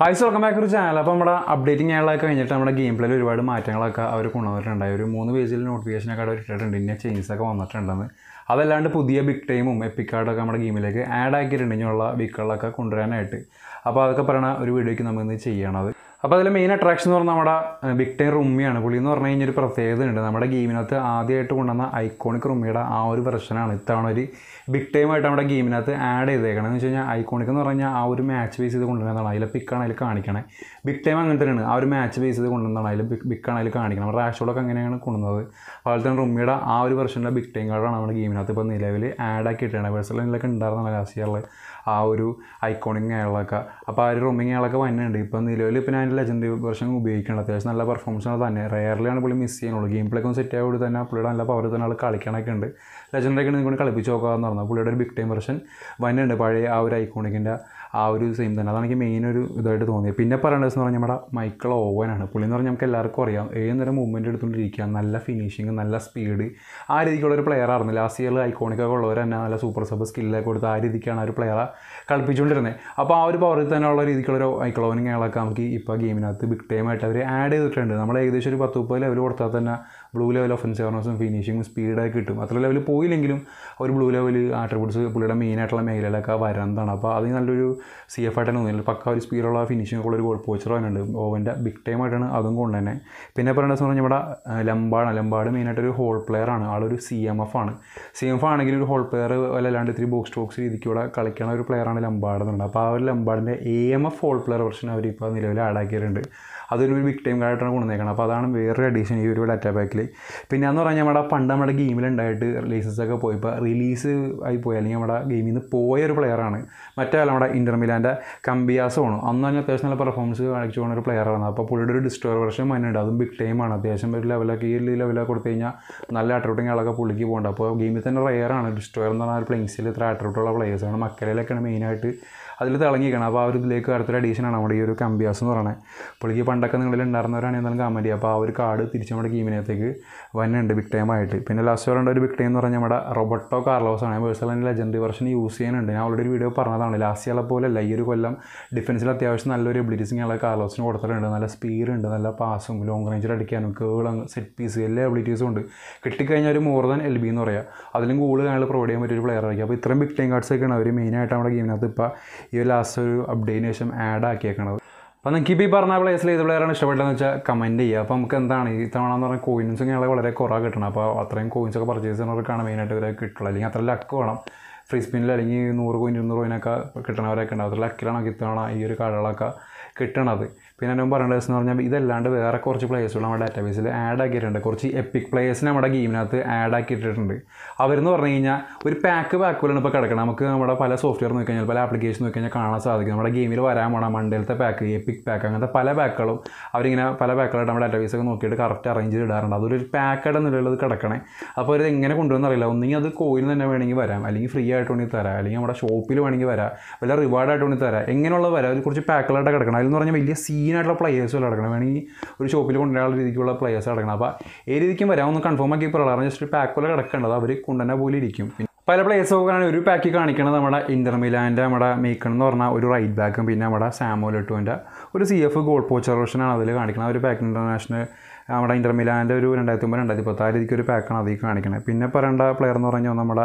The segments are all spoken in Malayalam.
ഹായ് വെൽക്കം ബാക്ക് ഒരു ചാനൽ അപ്പോൾ നമ്മുടെ അപ്ഡേറ്റിംഗ് ആളൊക്കെ കഴിഞ്ഞിട്ട് നമ്മുടെ ഗെയിം പ്ലേയിൽ ഒരുപാട് മാറ്റങ്ങളൊക്കെ അവർ കൊണ്ടുവന്നിട്ടുണ്ടായി ഒരു മൂന്ന് പേജിൽ നോട്ടിഫിക്കേഷനൊക്കെ അവിടെ ഇട്ടിട്ടുണ്ട് ഇന്ന ചേഞ്ചസ് ഒക്കെ വന്നിട്ടുണ്ടെന്ന് അതല്ലാണ്ട് പുതിയ ബിഗ് ടൈമും എപ്പിക് കാർഡൊക്കെ നമ്മുടെ ഗെയിമിലേക്ക് ആഡ് ആക്കിയിട്ടുണ്ട് ഇനിയുള്ള ബിക്കുകളൊക്കെ കൊണ്ടുവരാനായിട്ട് അപ്പോൾ അതൊക്കെ പറയണ ഒരു വീഡിയോയ്ക്ക് നമ്മൾ ഇന്ന് ചെയ്യണത് അപ്പോൾ അതിൽ മെയിൻ അട്രാക്ഷൻ എന്ന് പറഞ്ഞാൽ നമ്മുടെ ബിഗ് ടൈം റുമ്മിയാണ് പുള്ളി എന്ന് പറഞ്ഞു കഴിഞ്ഞാൽ ഒരു പ്രത്യേകത ഉണ്ട് നമ്മുടെ ഗെയിമിനകത്ത് ആദ്യമായിട്ട് കൊണ്ടുവന്ന ഐക്കോണിക് റുമ്മിയുടെ ആ ഒരു വെർഷനാണ് ഇത്തവണ ഒരു ബിഗ് ടൈമായിട്ട് നമ്മുടെ ഗെയിമിനകത്ത് ആഡ് ചെയ്തേക്കണം എന്ന് വെച്ച് കഴിഞ്ഞാൽ ഐക്കോണിക് എന്ന് പറഞ്ഞാൽ ആ ഒരു മാച്ച് ബേസ് ചെയ്ത് കൊണ്ടുവരുന്നതാണ് അതിലെ പിക്കാണ് അതിൽ കാണിക്കണേ ബിഗ് ടൈം അങ്ങനെ തന്നെയാണ് ആ ഒരു മാച്ച് ബേസ് ചെയ്ത് കൊണ്ടുവന്നതാണ് അതിൽ ബിഗ് ബിക്കാണ് അതിൽ കാണിക്കണം റാഷോളൊക്കെ അങ്ങനെയാണ് കൊണ്ടുവന്നത് അതുപോലെ തന്നെ റുമ്മിയുടെ ആ ഒരു വെർഷനിലെ ബിഗ് ടൈം കാർഡാണ് നമ്മുടെ ഗെയിമിനകത്ത് ഇപ്പോൾ നിലവിൽ ആഡ് ആക്കിയിട്ടാണ് പേഴ്സണലിലൊക്കെ ഉണ്ടായിരുന്ന ലാസ്റ്റ് ഇയറിൽ ആ ഒരു ഐക്കോണിക് അയാളൊക്കെ അപ്പോൾ ആ ഒരു റൂമിങ് അയാളൊക്കെ വന്നിട്ടുണ്ട് ഇപ്പോൾ നിലവിൽ ഇപ്പോൾ ഞാൻ ലെജൻഡ് വെർഷൻ ഉപയോഗിക്കണം അത്യാവശ്യം നല്ല പെർഫോമൻസ് ആണ് തന്നെ റയറിലാണ് പുള്ളി മിസ് ചെയ്യുന്നുള്ളൂ ഗെയിം പ്ലേക്ക് ഒന്ന് സെറ്റ് ആയതുകൊണ്ട് തന്നെ പുള്ളിയുടെ നല്ല പവർ തന്നെ ആൾ കളിക്കണമൊക്കെ ഉണ്ട് ലെജൻഡൊക്കെ നിങ്ങൾക്ക് കളിപ്പിച്ച് നോക്കാമെന്ന് പറഞ്ഞു പുള്ളിയുടെ ഒരു ബിഗ് ടൈം വെർഷൻ വന്നിട്ടുണ്ട് പഴയ ആ ഒരു ഐക്കോണിക്കിൻ്റെ ആ ഒരു സെയിം തന്നെ അതാണ് എനിക്ക് മെയിൻ ഒരു ഇതായിട്ട് തോന്നിയത് പിന്നെ പറയേണ്ടതെന്ന് പറഞ്ഞാൽ നമ്മുടെ മൈക്കിൾ ഓവനാണ് പുള്ളി എന്ന് പറഞ്ഞാൽ നമുക്ക് എല്ലാവർക്കും അറിയാം ഏത് നേരം മൂവ്മെൻറ്റ് എടുത്തുകൊണ്ടിരിക്കുക നല്ല ഫിനിഷിങ് നല്ല സ്പീഡ് ആ രീതിക്കുള്ള ഒരു പ്ലെയർ ആയിരുന്നു ലാസ്റ്റ് ഇയറിൽ ഐക്കോണിക്കൊക്കെ ഉള്ളവർ തന്നെ നല്ല സൂപ്പർ സബ് സ്കില്ലൊക്കെ കൊടുത്ത് ആ രീതിക്കാണ് ആ ഒരു പ്ലെയറെ കളിപ്പിച്ചുകൊണ്ടിരുന്നത് അപ്പോൾ ആ ഒരു പവറിൽ തന്നെയുള്ള രീതിക്കുള്ള ഐക്കിൾ ഓവനിങ് അയാളൊക്കെ നമുക്ക് ഇപ്പോൾ ഗെയിമിനകത്ത് ബിഗ് ടൈം ആയിട്ട് അവർ ആഡ് ചെയ്തിട്ടുണ്ട് നമ്മൾ ഏകദേശം ഒരു പത്ത് മുപ്പത് ലെവൽ കൊടുത്താൽ തന്നെ ബ്ലൂ ലെവൽ ഒഫൻസീവ് അവർണസും ഫിനിഷിങ്ങും സ്പീഡൊക്കെ കിട്ടും അത്ര ലെവൽ പോയില്ലെങ്കിലും ഒരു ബ്ലൂ ലെവൽ ആട്രിബ്യൂട്ട്സ് പുള്ളിയുടെ മെയിൻ ആയിട്ടുള്ള മേഖലയിലൊക്കെ വരുന്നതാണ് അപ്പോൾ അത് നല്ലൊരു സി എഫ് ആയിട്ടാണ് തോന്നിയത് പക്ക ഒരു സ്പീഡുള്ള ഫിനിഷിംഗ് ഉള്ള ഒരു ഗോൾ പോച്ചർ വരുന്നുണ്ട് ഓവൻ്റെ ബിഗ് ടൈം ആയിട്ടാണ് അതും കൊണ്ട് തന്നെ പിന്നെ പറയേണ്ടത് പറഞ്ഞാൽ ഇവിടെ ലംബാണ് ലംബാട് മെയിനായിട്ട് ഒരു ഹോൾ പ്ലെയർ ആണ് ആളൊരു സി എം എഫ് ആണ് സി എം എഫ് ആണെങ്കിൽ ഒരു ഹോൾ പ്ലെയർ അല്ലാണ്ട് ഇത്തിരി ബോക്സ് ടോക്സ് രീതിക്ക് ഇവിടെ കളിക്കണ ഒരു പ്ലെയറാണ് ലംബാട് എന്നുണ്ട് അപ്പോൾ ആ ഒരു ലംബാടിൻ്റെ A M F hole player version അവർ ഇപ്പോൾ നിലവിൽ ആഡ് ആക്കിയിട്ടുണ്ട് അതൊരു ബിഗ് ടൈം കാർഡായിട്ടാണ് കൊണ്ടുവന്നേക്കണം അപ്പോൾ അതാണ് വേറൊരു അഡീഷൻ ഈ ഒരു ഡാറ്റ പാക്കിൽ പിന്നെ എന്ന് പറഞ്ഞാൽ നമ്മുടെ പണ്ട് നമ്മുടെ ഗെയിമിലുണ്ടായിട്ട് റിലീസസ് ഒക്കെ പോയി ഇപ്പോൾ റിലീസ് ആയി പോയി അല്ലെങ്കിൽ നമ്മുടെ ഗെയിമിൽ നിന്ന് പോയ ഒരു പ്ലെയറാണ് മറ്റേ ആൾ നമ്മുടെ ഇൻ്റർമിലാൻ്റെ കമ്പിയാസമാണ് അന്ന് തന്നെ അത്യാവശ്യം നല്ല പെർഫോമൻസ് കാണിച്ചു പോകുന്ന ഒരു പ്ലെയറാണ് അപ്പോൾ പുള്ളിയുടെ ഒരു ഡിസ്റ്റോർ വെർഷൻ വന്നിട്ടുണ്ട് അതും ബിഗ് ടൈമാണ് അത്യാവശ്യം ഒരു ലെവലൊക്കെ ഈ ലെവലൊക്കെ കൊടുത്തു കഴിഞ്ഞാൽ നല്ല അട്രൂട്ടിങ് ആളൊക്കെ പുള്ളിക്ക് പോകണ്ട അപ്പോൾ ഗെയിമിൽ തന്നെ റെയറാണ് ഡിസ്റ്റോർ എന്ന് പറഞ്ഞാൽ ഒരു പ്ലെയിൻസിൽ ഇത്ര അട്രൂട്ടുള്ള പ്ലേയേഴ്സാണ് മക്കരയിലൊക്കെയാണ് മെയിനായിട്ട് അതിൽ തിളങ്ങിക്കണം അപ്പോൾ ആ ഒരു ഇതിലേക്ക് അടുത്തൊരു അഡീഷനാണ് നമ്മുടെ ഈ ഒരു കമ്പിയാസ് എന്ന് പറയുന്നത് പുള്ളിക്ക് പണ്ടൊക്കെ നിങ്ങളിൽ ഉണ്ടായിരുന്നവരാണ് എന്തായാലും കമൻറ്റ് ചെയ്യുക അപ്പോൾ ആ ഒരു കാർഡ് തിരിച്ച് നമ്മുടെ ഗെയിമിനകത്തേക്ക് വന്നുണ്ട് ബിഗ് ടൈം ആയിട്ട് പിന്നെ ലാസ്റ്റ് പറയേണ്ട ഒരു ബിഗ് ടൈം എന്ന് പറഞ്ഞാൽ നമ്മുടെ റോബർട്ടോ കാർലോസ് ആണ് പേഴ്സണൽ ലെജൻഡ് വെർഷൻ യൂസ് ചെയ്യുന്നുണ്ട് ഞാൻ ഓൾറെഡി ഒരു വീഡിയോ പറഞ്ഞതാണ് ലാസ്റ്റ് ഇയാളെ പോലെ അല്ല ഈ ഒരു കൊല്ലം ഡിഫൻസിൽ അത്യാവശ്യം നല്ലൊരു എബിലിറ്റീസ് ഞങ്ങളെ കാർലോസിന് കൊടുത്തിട്ടുണ്ട് നല്ല സ്പീഡ് ഉണ്ട് നല്ല പാസും ലോങ് റേഞ്ചിൽ അടിക്കാനും കേൾ സെറ്റ് പീസ് എല്ലാ എബിലിറ്റീസും ഉണ്ട് കിട്ടിക്കഴിഞ്ഞാൽ ഒരു മോർ ദാൻ എൽ ബി എന്ന് പറയാം അതിലും കൂടുതൽ ഞങ്ങൾ പ്രൊവൈഡ് ചെയ്യാൻ പറ്റിയ ഒരു പ്ലെയർ ആയിരിക്കും അപ്പോൾ ഇത്രയും ബിഗ് ടൈം കാർഡ്സ് ഒക്കെയാണ് അവർ മെയിനായിട്ട് നമ്മുടെ ഗെയിമിനകത്ത് ഇപ്പോൾ ഈ ഒരു ലാസ്റ്റ് ഒരു അപ്ഡേറ്റിന് ശേഷം ആഡ് ആക്കിയേക്കണത് അപ്പോൾ നിങ്ങൾക്ക് ഇപ്പോൾ ഈ പറഞ്ഞ പ്ലേസിൽ ഏത് പ്ലെയറാണ് ഇഷ്ടപ്പെട്ടതെന്ന് വെച്ചാൽ കമൻറ്റ് ചെയ്യുക അപ്പോൾ നമുക്ക് എന്താണ് ഈ തവണ എന്ന് പറഞ്ഞാൽ കോയിൻസ് ഞങ്ങളെ വളരെ കുറവ് കിട്ടണം അപ്പോൾ അത്രയും കോയിൻസ് ഒക്കെ പർച്ചേസ് ചെയ്യുന്നവർക്കാണ് മെയിനായിട്ട് ഇവരെ കിട്ടുള്ളൂ അല്ലെങ്കിൽ അത്ര ലക്ക് വേണം ഫ്രീ സ്പിന്നിൽ അല്ലെങ്കിൽ നൂറ് കോയിൻ ഇരുന്നൂറ് കോയിനൊക്കെ കിട്ടണവരൊക്കെ ഉണ്ടാവും അത്ര ലക്കിലാണ് ഇത്തവണ ഈ ഒരു കാർഡുകളൊക്കെ കിട്ടണത് പിന്നെ ഞാൻ പറയേണ്ടത് എന്ന് പറഞ്ഞാൽ ഇതല്ലാണ്ട് വേറെ കുറച്ച് പ്ലേയേഴ്സുകൾ നമ്മുടെ ഡാറ്റാബേസിൽ ആഡ് ആക്കിയിട്ടുണ്ട് കുറച്ച് എപ്പിക് പ്ലേയേഴ്സിനെ നമ്മുടെ ഗെയിമിനകത്ത് ആഡ് ആക്കിയിട്ടുണ്ട് അവരെന്ന് പറഞ്ഞു കഴിഞ്ഞാൽ ഒരു പാക്ക് പാക്കുകളാണ് ഇപ്പോൾ കിടക്കണം നമുക്ക് നമ്മുടെ പല സോഫ്റ്റ്വെയർ നോക്കി കഴിഞ്ഞാൽ പല ആപ്ലിക്കേഷൻ നോക്കി കഴിഞ്ഞാൽ കാണാൻ സാധിക്കും നമ്മുടെ ഗെയിമിൽ വരാൻ പോണ മണ്ടയിലത്തെ പാക്ക് എപ്പിക് പാക്ക് അങ്ങനത്തെ പല പാക്കുകളും അവരിങ്ങനെ പല പാക്കുകളായിട്ട് നമ്മുടെ ഡാറ്റാബേസ് ഒക്കെ നോക്കിയിട്ട് കറക്റ്റ് അറേഞ്ച് ചെയ്ത് ഇടാറുണ്ട് അതൊരു പാക്കായിട്ട് നിലയുള്ളത് കിടക്കണേ അപ്പോൾ ഇത് എങ്ങനെ കൊണ്ടുവന്ന് അറിയില്ല ഒന്നെങ്കിൽ അത് കോയിൻ തന്നെ വേണമെങ്കിൽ വരാം അല്ലെങ്കിൽ ഫ്രീ ആയിട്ട് വേണമെങ്കിൽ തരാം അല്ലെങ്കിൽ നമ്മുടെ ഷോപ്പിൽ വേണമെങ്കിൽ വരാം വല്ല റിവാർഡായിട്ട് വേണമെങ്കിൽ തരാം എങ്ങനെയുള്ളത് വരാം അതിൽ കുറച്ച് പാക്കുകളായിട്ട് കിടക്കണം അതിൽ എന്ന് പറഞ്ഞാൽ വലിയ സീനായിട്ടുള്ള പ്ലേയേഴ്സ് വല്ല കിടക്കണം വേണമെങ്കിൽ ഒരു ഷോപ്പിൽ കൊണ്ടുവരാനുള്ള രീതിക്കുള്ള പ്ലേയേഴ്സ് കിടക്കണം അപ്പോൾ ഏത് രീതിക്കും വരാം ഒന്ന് കൺഫേം ആക്കി പറയാറ് ജസ്റ്റ് പാക്ക് പോലെ കിടക്കേണ്ടത് അവർ കൊണ്ടുവന്ന പോലെ ഇരിക്കും പല പ്ലേയേഴ്സ് നോക്കുകയാണെങ്കിൽ ഒരു പാക്ക് കാണിക്കുന്നത് നമ്മുടെ ഇൻ്റർ മിലാൻ്റെ നമ്മുടെ മേക്കൺ എന്ന് പറഞ്ഞാൽ ഒരു റൈറ്റ് ബാക്കും പിന്നെ നമ്മുടെ സാമോൽ എട്ടുവിൻ്റെ ഒരു സി എഫ് ഗോൾ പോച്ചർ വെർഷനാണ് അതിൽ കാണിക്കുന്നത് ആ ഒരു പാക്ക് ഇൻ്റർനാഷണൽ നമ്മുടെ ഇൻ്റർ മിലാൻ്റെ ഒരു രണ്ടായിരത്തി ഒമ്പത് രണ്ടായിരത്തി പത്ത് ആ രീതിക്ക് ഒരു പാക്കാണ് അതിൽ കാണിക്കുന്നത് പിന്നെ പറയേണ്ട പ്ലെയർ എന്ന് പറഞ്ഞാൽ നമ്മുടെ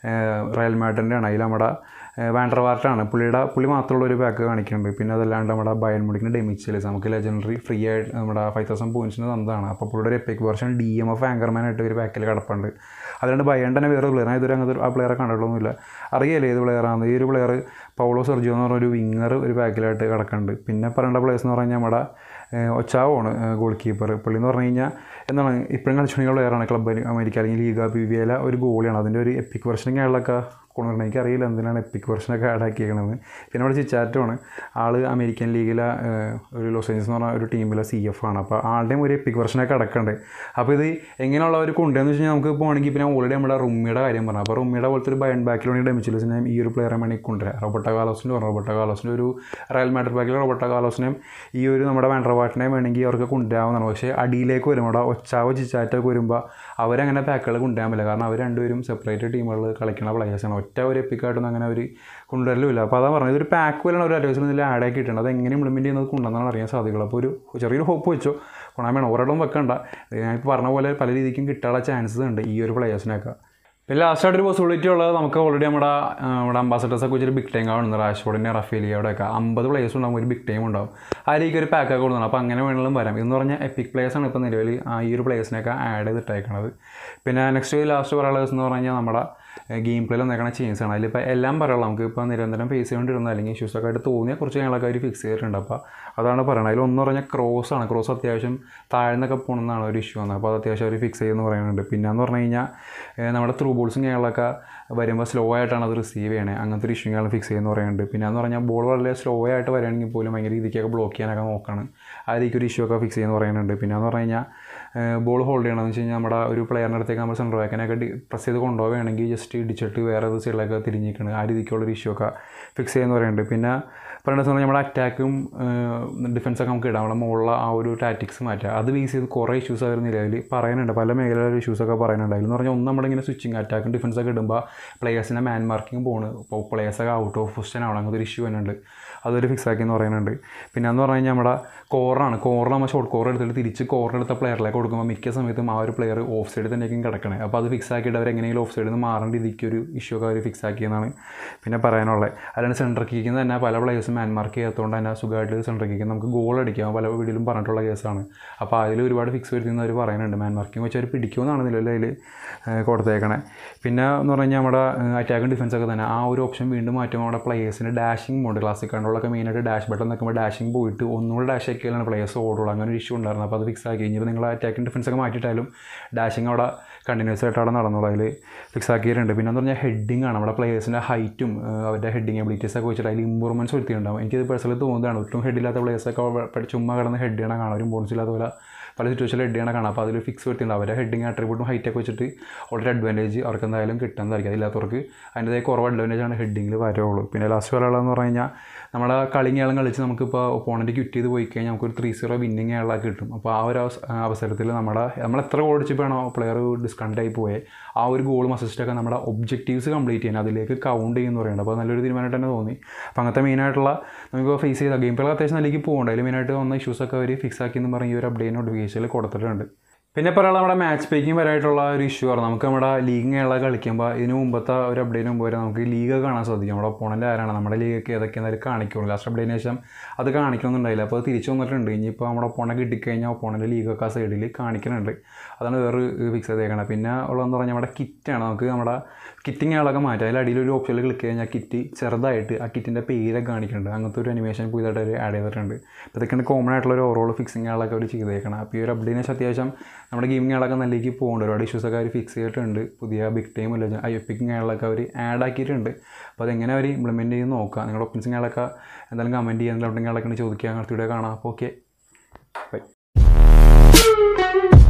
റയൽ മാഡ്രിൻ്റെ ആണ് അതിൽ നമ്മുടെ വാൻഡർ വാർട്ടാണ് പുള്ളിയുടെ പുള്ളി മാത്രമുള്ള ഒരു പാക്ക് കാണിക്കുന്നുണ്ട് പിന്നെ അതല്ലാണ്ട് നമ്മുടെ ബയൻ മുടിക്കുന്ന ഡെമിച്ചൽസ് നമുക്ക് ലെജൻഡറി ഫ്രീ ആയിട്ട് നമ്മുടെ ഫൈവ് തൗസൻഡ് പോയിൻറ്റ്സിന് തന്നതാണ് അപ്പോൾ പുള്ളിയുടെ ഒരു epic version D M F ആങ്കർമാനായിട്ട് ഒരു പാക്കിൽ കിടപ്പുണ്ട് അതുകൊണ്ട് ബയൻ തന്നെ വേറെ പ്ലെയർ ഇതുവരെ അങ്ങനത്തെ ആ പ്ലെയറെ കണ്ടിട്ടൊന്നുമില്ല അറിയില്ല ഏത് പ്ലെയറാണ് ഈ ഒരു പ്ലെയർ പൗളോ സെർജിയോ എന്ന് പറഞ്ഞ ഒരു വിങ്ങർ ഒരു പാക്കിലായിട്ട് കിടക്കുന്നുണ്ട് പിന്നെ പറയേണ്ട പ്ലേയേഴ്സ് എന്ന് പറഞ്ഞാൽ നമ്മുടെ ഒച്ചാവോണ് ഗോൾ കീപ്പർ പുള്ളി എന്ന് പറഞ്ഞു കഴിഞ്ഞാൽ എന്താണ് ഇപ്പോഴും കളിച്ചുകൊണ്ടിരിക്കുന്ന പ്ലെയറാണ് ക്ലബ് അമേരിക്ക അല്ലെങ്കിൽ ലീഗ പി വി എയിലെ ഒരു ഗോളിയാണ് അതിൻ്റെ ഒരു എപ്പിക് വെർഷൻ കേരളമൊക്കെ കൊണ്ടുവരണം എനിക്കറിയില്ല എന്തിനാണ് എപ്പിക് വെർഷനൊക്കെ ആഡ് ആക്കിയേക്കണത് പിന്നെ അവിടെ ചിച്ചാറ്റുമാണ് ആൾ അമേരിക്കൻ ലീഗിലെ ഒരു ലോസ് ഏഞ്ചൽസ് എന്ന് പറഞ്ഞ ഒരു ടീമിലെ സി എഫ് ആണ് അപ്പോൾ ആളുടെയും ഒരു എപ്പിക് വെർഷനൊക്കെ അടക്കണ്ട് അപ്പോൾ ഇത് എങ്ങനെയുള്ള ഒരു കൊണ്ടുവന്ന് വെച്ച് കഴിഞ്ഞാൽ നമുക്ക് പോകണമെങ്കിൽ പിന്നെ ഓൾറെഡി നമ്മുടെ റുമ്മിയുടെ കാര്യം പറഞ്ഞു അപ്പോൾ റുമ്മിയുടെ പോലത്തെ ഒരു ബയൺ ബാക്കിലാണ് ഡെമിച്ചിൽസിനെയും ഈ ഒരു പ്ലെയറെ വേണമെങ്കിൽ കൊണ്ടുവരാം റോബർട്ടോ കാലോസിൻ്റെ പറഞ്ഞു റോബർട്ടോ കാലോസിൻ്റെ ഒരു റയൽ മാഡ്രിഡ് ബാക്കിൽ റോബർട്ടോ കാലോസിനെയും ഈ ഒരു നമ്മുടെ വാൻഡർവാട്ടിനെയും വേണമെങ്കിൽ അവർക്ക് കൊണ്ടുവരാവുന്നതാണ് പക്ഷേ അടിയിലേക്ക് വരും അവിടെ ഒച്ചാവോ ചിച്ചാറ്റൊക്കെ വരുമ്പോൾ അവരങ്ങനെ പാക്കുകൾ കൊണ്ടുവരാൻ പറ്റില്ല കാരണം അവർ രണ്ടുപേരും സെപ്പറേറ്റ് ടീമുകളിൽ കളിക്കുന്ന പ്ലേയേഴ്സാണ് ഒറ്റ ഒരു എപ്പിക്കായിട്ടൊന്നും അങ്ങനെ ഒരു കൊണ്ടുവരലുമില്ല അപ്പോൾ അതാ പറഞ്ഞത് ഒരു പാക്ക് പോലെയാണ് ഒരു അഡ്വൈസിൽ ഇതിൽ ആഡ് ആക്കിയിട്ടുണ്ട് അത് എങ്ങനെ ഇംപ്ലിമെൻറ്റ് ചെയ്യുന്നത് കൊണ്ടുവന്നാണ് അറിയാൻ സാധിക്കുള്ളൂ അപ്പോൾ ഒരു ചെറിയൊരു ഹോപ്പ് വെച്ചോ ഗുണം വേണം ഒരിടം വെക്കണ്ട ഞാൻ ഇപ്പോൾ പറഞ്ഞ പോലെ പല രീതിക്കും കിട്ടാനുള്ള ചാൻസസ് ഉണ്ട് ഈ ഒരു പ്ലേയേഴ്സിനൊക്കെ പിന്നെ ലാസ്റ്റായിട്ട് ഒരു പോസിബിലിറ്റി ഉള്ളത് നമുക്ക് ഓൾറെഡി നമ്മുടെ ആ, നമ്മുടെ അംബാസഡേഴ്സൊക്കെ വെച്ചൊരു ബിഗ് ടൈം കാണുന്നത് റാഷ്ഫോർഡിൻ്റെ റഫേലി അവിടെയൊക്കെ അമ്പത് പ്ലേയേഴ്സ് ഉണ്ടാകും ഒരു ബിഗ് ടൈം ഉണ്ടാവും അതിലേക്ക് ഒരു പാക്കൊക്കെ കൊടുക്കണം അപ്പോൾ അങ്ങനെ വേണമെങ്കിലും വരാം എന്ന് പറഞ്ഞാൽ എപ്പിക് പ്ലേയേഴ്സാണ് ഇപ്പോൾ നിലവിൽ ആ ഈ ഒരു പ്ലേയേഴ്സിനൊക്കെ ആഡ് ചെയ്തിട്ടേക്കണത് പിന്നെ നെക്സ്റ്റ് ലാസ്റ്റ് പറയാനുള്ളത് എന്ന് പറഞ്ഞു കഴിഞ്ഞാൽ നമ്മുടെ ഗെയിം പ്ലേയിൽ വന്നേക്കണ ചേഞ്ച് ആണ് അതിലിപ്പോൾ എല്ലാം പറയാം നമുക്ക് ഇപ്പോൾ നിരന്തരം ഫേസ് ചെയ്തുകൊണ്ടിരുന്ന അല്ലെങ്കിൽ ഇഷ്യൂസൊക്കെ ആയിട്ട് തോന്നിയ കുറച്ച് ഞങ്ങളൊക്കെ അവർ ഫിക്സ് ചെയ്തിട്ടുണ്ട് അപ്പോൾ അതാണ് പറയുന്നത് അതിൽ ഒന്ന് പറഞ്ഞാൽ ക്രോസ് ആണ് ക്രോസ് അത്യാവശ്യം താഴ്ന്നൊക്കെ പോകണമെന്നാണ് ഒരു ഇഷ്യൂ വന്നത് അപ്പോൾ അത് അത്യാവശ്യം അവർ ഫിക്സ് ചെയ്യുമെന്ന് പറയുന്നുണ്ട് പിന്നെ എന്ന് പറഞ്ഞു കഴിഞ്ഞാൽ ഏഹ് നമ്മുടെ ത്രൂ ബോൾസും കാര്യങ്ങളൊക്കെ വരുമ്പോൾ സ്ലോ ആയിട്ടാണ് അത് റിസീവ് ചെയ്യണേ അങ്ങനത്തെ ഒരു ഇഷ്യൂ ഞങ്ങൾ ഫിക്സ് ചെയ്യുമെന്ന് പറയുന്നുണ്ട് പിന്നെ എന്ന് പറഞ്ഞാൽ ബോൾ വളരെ സ്ലോ ആയിട്ട് വരികയാണെങ്കിൽ പോലും ഭയങ്കര രീതിക്കൊക്കെ ബ്ലോക്ക് ചെയ്യാനൊക്കെ നോക്കണം ആ രീതിക്ക് ഒരു ഇഷ്യൂ ഒക്കെ ഫിക്സ് ചെയ്യുമെന്ന് പറയുന്നുണ്ട് പിന്നെ എന്ന് പറഞ്ഞു കഴിഞ്ഞാൽ ബോൾ ഹോൾഡ് ചെയ്യണമെന്ന് വെച്ച് കഴിഞ്ഞാൽ നമ്മുടെ ഒരു പ്ലെയറിൻ്റെ അടുത്തേക്ക് നമ്മൾ സെൻറ്റർ ബാക്കിനൊക്കെ പ്രസ് ചെയ്ത് കൊണ്ടുപോവുകയാണെങ്കിൽ ജസ്റ്റ് ഇടിച്ചിട്ട് വേറെ ഏത് സൈഡിലൊക്കെ തിരിഞ്ഞിരിക്കണം ആ രീതിക്കുള്ളൊരു ഇഷ്യൂ ഒക്കെ ഫിക്സ് ചെയ്യുമെന്ന് പറയുന്നുണ്ട് പിന്നെ പറയുന്നത് പറഞ്ഞാൽ നമ്മുടെ അറ്റാക്കും ഡിഫൻസൊക്കെ നമുക്ക് ഇടാം നമ്മുടെ മുകളിൽ ആ ഒരു ടാറ്റിക്സ് മാറ്റുക അത് ബേസ് ചെയ്ത് കുറേ ഇഷ്യൂസ് അവർ നിലവിൽ പറയുന്നുണ്ട് പല മേഖലയിലെ ഇഷ്യൂസൊക്കെ പറയുന്നുണ്ട് അതിലെന്ന് പറഞ്ഞാൽ ഒന്ന് നമ്മളിങ്ങനെ സ്വിച്ചിങ് അറ്റാക്കും ഡിഫൻസൊക്കെ ഇടുമ്പോൾ പ്ലേയേഴ്സിൻ്റെ മാൻ മാർക്കിംഗ് പോണ് ഇപ്പോൾ പ്ലേയേഴ്സൊക്കെ ഔട്ട് ഓഫ് പൊസിഷൻ ആവണം അങ്ങനത്തെ ഒരു ഇഷ്യൂ വരുന്നുണ്ട് അതൊരു ഫിക്സ് ആക്കി എന്ന് പറയുന്നുണ്ട് പിന്നെ എന്ന് പറഞ്ഞു കഴിഞ്ഞാൽ നമ്മുടെ കോറാണ് കോറിൽ നമ്മൾ ഷോർട്ട് കോർ എടുത്തിട്ട് തിരിച്ച് കോറിൽ എടുത്ത പ്ലെയറിലേക്ക് കൊടുക്കുമ്പോൾ മിക്ക സമയത്തും ആ ഒരു പ്ലെയർ ഓഫ് സൈഡിൽ തന്നെയായിരിക്കും കിടക്കണേ അപ്പോൾ അത് ഫിക്സ് ആക്കിയിട്ട് അവർ എങ്ങനെയെങ്കിലും ഓഫ് സൈഡിൽ നിന്ന് മാറേണ്ട രീതിക്ക് ഒരു ഇഷ്യൂ ഒക്കെ അവർ ഫിക്സ് ആക്കിയെന്നാണ് പിന്നെ പറയാനുള്ളത് അല്ലാണ്ട് സെൻട്രൽ കിക്കുന്ന തന്നെ പല പ്ലേയേഴ്സും മാൻ മാർക്ക് ചെയ്യാത്തതുകൊണ്ട് തന്നെ സുഖമായിട്ട് സെൻട്രൽ കിക്കുന്ന നമുക്ക് ഗോൾ അടിക്കാം പല വീട്ടിലും പറഞ്ഞിട്ടുള്ള കേസാണ് അപ്പോൾ അതിൽ ഒരുപാട് ഫിക്സ് വരുത്തുന്ന അവർ പറയുന്നുണ്ട് മാൻ മാർക്കിംഗ് വെച്ച് അവർ പിടിക്കുമെന്നാണ് നിലവിൽ അതിൽ കൊടുത്തേക്കണേ പിന്നെ എന്ന് പറഞ്ഞു കഴിഞ്ഞാൽ നമ്മുടെ അറ്റാക്കും ഡിഫൻസ് ഒക്കെ തന്നെ ആ ഒരു ഓപ്ഷൻ വീണ്ടും മാറ്റുമ്പോൾ നമ്മുടെ പ്ലേയേഴ്സിൻ്റെ ഡാഷിംഗ് മോഡ് ക്ലാസിക് കണ്ടുള്ളൊക്കെ മെയിനായിട്ട് ഡാഷ് ബട്ടൺ നിൽക്കുമ്പോൾ ഡാഷിംഗ് പോയിട്ട് ഒന്നുകൂടെ ഡാഷ് ആക്കിയാലാണ് പ്ലേയേഴ്സ് ഓടുള്ളൂ അങ്ങനെ ഒരു ഇഷ്യൂ ഉണ്ടായിരുന്നു അപ്പോൾ അത് ഫിക്സ് ആക്കി കഴിഞ്ഞപ്പോൾ നിങ്ങൾ അറ്റാക്കിംഗ് ഡിഫൻസ് ഒക്കെ മാറ്റിയിട്ടാലും ഡാഷിങ് അവിടെ കണ്ടിന്യൂസ് ആയിട്ട് അവിടെ നടന്നോളൂ അതിൽ ഫിക്സ് ആക്കിയിട്ടുണ്ട് പിന്നെ എന്ന് പറഞ്ഞാൽ ഹെഡിങ് ആണ് നമ്മുടെ പ്ലേയേഴ്സിൻ്റെ ഹൈറ്റും അവരുടെ ഹെഡിങ് എബിലിറ്റീസ് ഒക്കെ വെച്ചിട്ട് അതിൽ ഇമ്പ്രൂവ്മെൻറ്റ്സ് വരുത്തിയിട്ടുണ്ടാവും എനിക്കത് പേഴ്സണലി തോന്നുന്നതാണ് ഒട്ടും ഹെഡില്ലാത്ത പ്ലേയേഴ്സൊക്കെ ചുമ്മാ കിടന്ന് ഹെഡ് ചെയ്യണ കാണാം ഒരു ഇമ്പോർട്ടൻസ് ഇല്ലാത്ത പോലെ പല സിറ്റുവേഷനിൽ ഹെഡ് ചെയ്യണ കാണാം അപ്പോൾ അതിൽ ഫിക്സ് വരുത്തിയിട്ടുണ്ട് അവരുടെ ഹെഡിങ് ആട്രിബ്യൂട്ടും ഹൈറ്റൊക്കെ വെച്ചിട്ട് വളരെ അഡ്വാൻറ്റേജ് അവർക്ക് എന്തായാലും കിട്ടുന്നതായിരിക്കും അതില്ലാത്തവർക്ക് അതിൻ്റെതായ കുറവ് അഡ്വാൻറ്റേജ് ആണ് ഹെഡിങ്ങിൽ വരുള്ളൂ പിന്നെ ലാസ്റ്റ് പറയാനുള്ളതെന്ന് പറഞ്ഞു കഴിഞ്ഞാൽ നമ്മുടെ കളിങ്ങേളം കളിച്ച് നമുക്കിപ്പോൾ ഒപ്പോണൻറ്റ് ക്വിറ്റ് ചെയ്ത് പോയി കഴിഞ്ഞാൽ നമുക്കൊരു ത്രീ സീറോ വിന്നിങ് ആളാക്കി കിട്ടും അപ്പോൾ ആ ഒരു അവസ- അവസരത്തിൽ നമ്മുടെ നമ്മൾ എത്ര ഗോൾ അടിച്ചപ്പോഴാണോ പ്ലെയർ ഡിസ്കൗണ്ട് ആയി പോയത് ആ ഒരു ഗോളും അസിസ്റ്റൊക്കെ നമ്മുടെ ഒബ്ജക്റ്റീവ്സ് കംപ്ലീറ്റ് ചെയ്യാൻ അതിലേക്ക് കൗണ്ട് ചെയ്യുമെന്ന് പറയുന്നത് അപ്പോൾ നല്ലൊരു തീരുമാനമായിട്ട് തന്നെ തോന്നി അപ്പോൾ അങ്ങനത്തെ മെയിനായിട്ടുള്ള നമുക്കിപ്പോൾ ഫേസ് ചെയ്ത ഗെയിം പ്ലേ അത്യാവശ്യം നിലയ്ക്ക് പോകണ്ട അതിൽ മെയിനായിട്ട് വന്ന ഇഷ്യൂസൊക്കെ അവർ ഫിക്സ് ആക്കി എന്ന് പറഞ്ഞ് ഈ ഒരു അപ്ഡേറ്റ് നോട്ടിഫിക്കേഷനിൽ കൊടുത്തിട്ടുണ്ട് പിന്നെ പറയാനുള്ള നമ്മുടെ മാച്ച് പേക്കിംഗ് വരായിട്ടുള്ള ഒരു ഇഷ്യൂ ആണ് നമുക്ക് നമ്മുടെ ലീഗ് കേരള കളിക്കുമ്പോൾ ഇതിന് മുമ്പത്തെ ഒരു അപ്ഡേറ്റിന് മുമ്പ് വരെ നമുക്ക് ലീഗ് കാണാൻ സാധിക്കും നമ്മുടെ ഒപ്പോണൻ്റ് ആരാണ് നമ്മുടെ ലീഗൊക്കെ ഏതൊക്കെയാണെന്ന് കാണിക്കുള്ളൂ ലാസ്റ്റ് അപ്ഡേറ്റിന് ശേഷം അത് കാണിക്കണമെന്നുണ്ടായില്ല അപ്പോൾ അത് തിരിച്ചു വന്നിട്ടുണ്ട് ഇനിയിപ്പോൾ നമ്മുടെ ഒപ്പോണ കിട്ടിക്കഴിഞ്ഞാൽ ഒപ്പോണൻ്റെ ലീഗൊക്കെ ആ സൈഡിൽ കാണിക്കുന്നുണ്ട് അതാണ് വേറെ ഫിക്സ് ചെയ്തേക്കണം പിന്നെ ഉള്ളതെന്ന് പറഞ്ഞാൽ നമ്മുടെ കിറ്റാണ് നമുക്ക് നമ്മുടെ കിറ്റിങ് ആളൊക്കെ മാറ്റാം അതിൽ അടിയിൽ ഒരു ഓപ്ഷനിൽ ക്ലിക്ക് കഴിഞ്ഞാൽ കിറ്റ് ചെറുതായിട്ട് ആ കിറ്റിൻ്റെ പേരൊക്കെ കാണിക്കുന്നുണ്ട് അങ്ങനത്തെ ഒരു അനിമേഷൻ പുതിയതായിട്ട് അവർ ആഡ് ചെയ്തിട്ടുണ്ട് അപ്പോൾ ഇതൊക്കെയാണ് കോമൺ ആയിട്ടുള്ള ഒരു ഓവറോൾ ഫിക്സിങ് ആളൊക്കെ അവർ ചെയ്തേക്കണം അപ്പോൾ ഈ ഒരു അപ്ഡേറ്റിന് ശേഷം അത്യാവശ്യം നമ്മുടെ ഗെയിമിംഗ് ആളൊക്കെ നല്ലേക്ക് പോകുന്നുണ്ട് ഒരുപാട് ഇഷ്യൂസൊക്കെ അവർ ഫിക്സ് ചെയ്തിട്ടുണ്ട് പുതിയ ബിഗ് ടൈം ഇല്ല ഐ എപ്പിക്കിങ് ആളൊക്കെ അവർ ആഡ് ആക്കിയിട്ടുണ്ട് അപ്പോൾ അതെങ്ങനെ അവർ ഇംപ്ലിമെൻറ്റ് ചെയ്ത് നോക്കുക നിങ്ങളുടെ ഒപ്പൻസിങ് ആളൊക്കെ എന്തായാലും കമൻറ്റ് ചെയ്യുക എന്തെങ്കിലും ആളൊക്കെ ചോദിക്കുക അങ്ങനത്തെ വീഡിയോ കാണാം അപ്പോൾ ഓക്കെ ബൈ